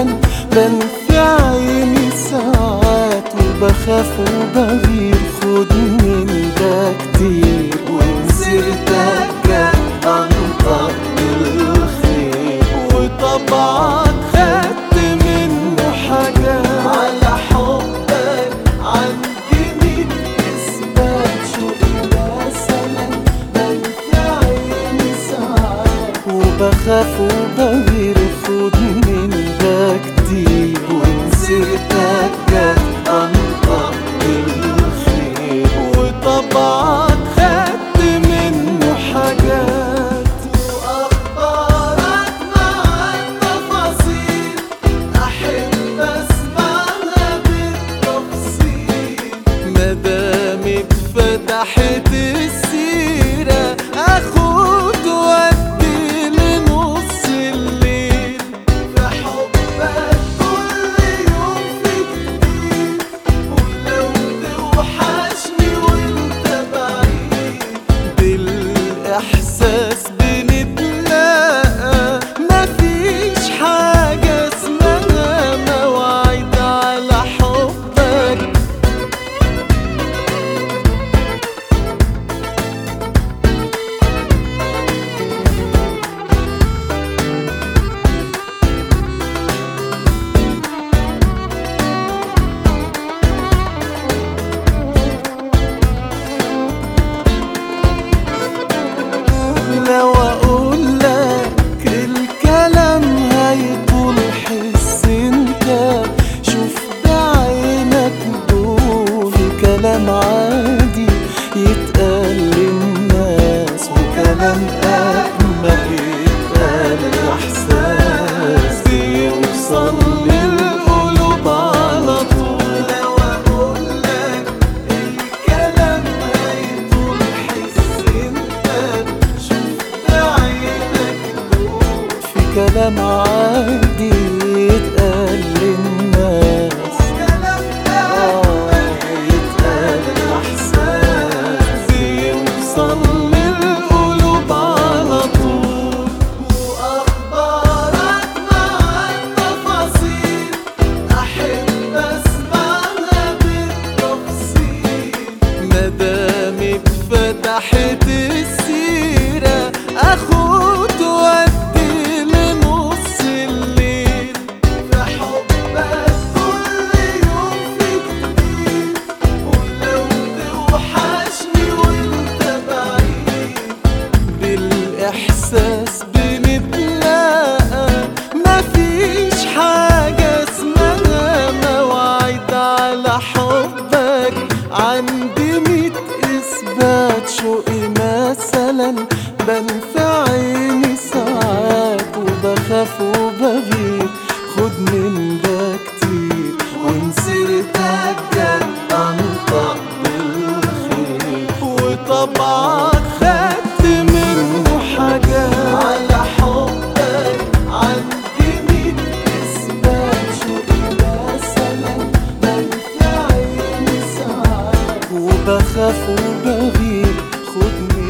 مثلا بنفي عيني ساعات وبخاف وبغير خد من ده كتير ومسيرتك جت انطق بالخير وطبعك خدت منه حاجات على حبك عندي ميت اثبات شوقي مثلا بنفي عيني ساعات وبخاف وبغير خد من ده كتير ومسيرتك جت انطق بالخير وطبعك خدت منه حاجات واخبارك مع التفاصيل احب اسمعها بالتفصيل مادام اتفتحت السيرة اخد وادي لنص الليل في حبك كل يوم في جديد ولو توحشني وانت بعيد بالاحساس بنتلاقى مفيش حاجة اسمها مواعيد على حبك لو اقول لك الكلام هيطول حس انت شوف بعينك دول في كلام عادي يتقال للناس وكلام اجمل يتقال احساس بيوصل للقلوب على طول لو اقول لك الكلام هيطول حس انت شوف بعينك دول في كلام عادي يتقال للناس آه، يتقال الإحساس بيوصل للقلوب على طول وأخبارك مع التفاصيل أحب أسمعها بالتفصيل مادام اتفتحت السيرة اخد وادي لنص الليل في حبك كل يوم في جديد ولو توحشني وانت بعيد بالاحساس بنتلاقى مفيش حاجة اسمها مواعيد على حبك عندي ميت اثبات شوقي مثلا بنفي عيني ساعات وبخاف وبغير خد من ده كتير ومسيرتك جت انطق بالخير وطبعك خدت منه حاجات على حبك عندي ميت اثبات شوقي مثلا بنفي عيني ساعات وبخاف وبغير خد من